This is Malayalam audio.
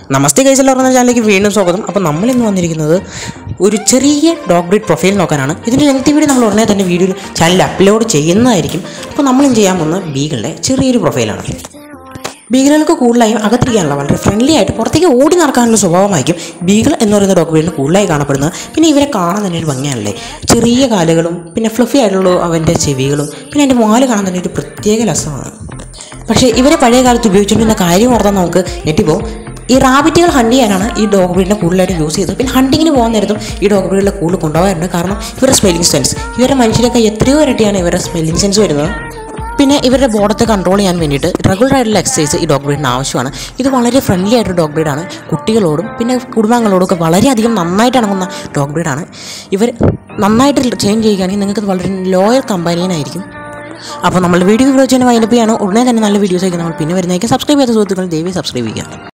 നമസ്തേ കൈസൽ പറഞ്ഞ ചാനലിലേക്ക് വീണ്ടും സ്വാഗതം അപ്പോൾ നമ്മൾ ഇന്ന് വന്നിരിക്കുന്നത് ഒരു ചെറിയ ഡോഗ് ബ്രീഡ് പ്രൊഫൈൽ നോക്കാനാണ് ഇതിൻ്റെ ലെങ്തി വീഡിയോ നമ്മൾ ഉടനെ തന്നെ വീഡിയോയിൽ ചാനലിൽ അപ്ലോഡ് ചെയ്യുന്നതായിരിക്കും അപ്പോൾ നമ്മളും ചെയ്യാൻ പോകുന്നത് ബീഗിളുടെ ചെറിയൊരു പ്രൊഫൈലാണ് ബീഗിളുകൾക്ക് കൂടുതലായും അകത്തിരിക്കാനുള്ള വളരെ ഫ്രണ്ട്ലി ആയിട്ട് പുറത്തേക്ക് ഓടി നടക്കാനുള്ള സ്വഭാവമായിരിക്കും ബീഗിൾ എന്ന് പറയുന്ന ഡോഗ് ബ്രീഡിന് കൂടുതലായി കാണപ്പെടുന്നത് പിന്നെ ഇവരെ കാണാൻ തന്നെ ഒരു ഭംഗിയാണല്ലേ ചെറിയ കാലുകളും പിന്നെ ഫ്ലഫി ആയിട്ടുള്ള അവൻ്റെ ചെവികളും പിന്നെ അതിൻ്റെ വാല് കാണാൻ തന്നെ ഒരു പ്രത്യേക രസമാണ് പക്ഷേ ഇവരെ പഴയ കാലത്ത് ഉപയോഗിച്ചുകൊണ്ടിരുന്ന കാര്യം ഓർത്താൽ നമുക്ക് ഞെട്ടിപ്പോൾ ഈ റാബിറ്റുകൾ ഹണ്ട് ചെയ്യാനാണ് ഈ ഡോഗ് ബ്രീഡിനെ കൂടുതലായിട്ട് യൂസ് ചെയ്തത് പിന്നെ ഹണ്ടിങ്ങിന് പോകുന്ന നേരത്തും ഈ ഡോഗ് ബ്രീഡിലെ കൂടുതൽ കൊണ്ടുപോകാറുണ്ട് കാരണം ഇവരുടെ സ്മെല്ലിംഗ് സെൻസ് ഇവരുടെ മനുഷ്യരൊക്കെ എത്രയോ ഇരട്ടിയാണ് ഇവരുടെ സ്മെല്ലിംഗ് സെൻസ് വരുന്നത് പിന്നെ ഇവരുടെ ബോഡത്തെ കൺട്രോൾ ചെയ്യാൻ വേണ്ടിയിട്ട് റെഗുലർ ആയിട്ടുള്ള എക്സസൈസ് ഈ ഡോഗ് ബ്രീഡിന് ആവശ്യമാണ് ഇത് വളരെ ഫ്രണ്ട്ലി ആയിട്ടൊരു ഡോഗ് ബ്രീഡാണ് കുട്ടികളോടും പിന്നെ കുടുംബാംഗങ്ങളോടും ഒക്കെ വളരെയധികം നന്നായിട്ട് ഇണങ്ങുന്ന ഡോഗ് ബ്രീഡാണ് ഇവർ നന്നായിട്ട് ചേഞ്ച് ചെയ്യുകയാണെങ്കിൽ നിങ്ങൾക്ക് ഇത് വളരെ ലോയൽ കമ്പാനിയനായിരിക്കും അപ്പോൾ നമ്മൾ വീഡിയോ വീഡിയോ ചെയ്യുന്ന വൈൻഡപ്പ് ചെയ്യാണ് ഉടനെ തന്നെ നല്ല വീഡിയോസ് ആയിരിക്കും നമ്മൾ പിന്നെ വരുന്നതായിരിക്കും സബ്സ്ക്രൈബ് ചെയ്ത സുഹൃത്തുക്കൾ ദയവായി സബ്സ്ക്രൈബ് ചെയ്യുക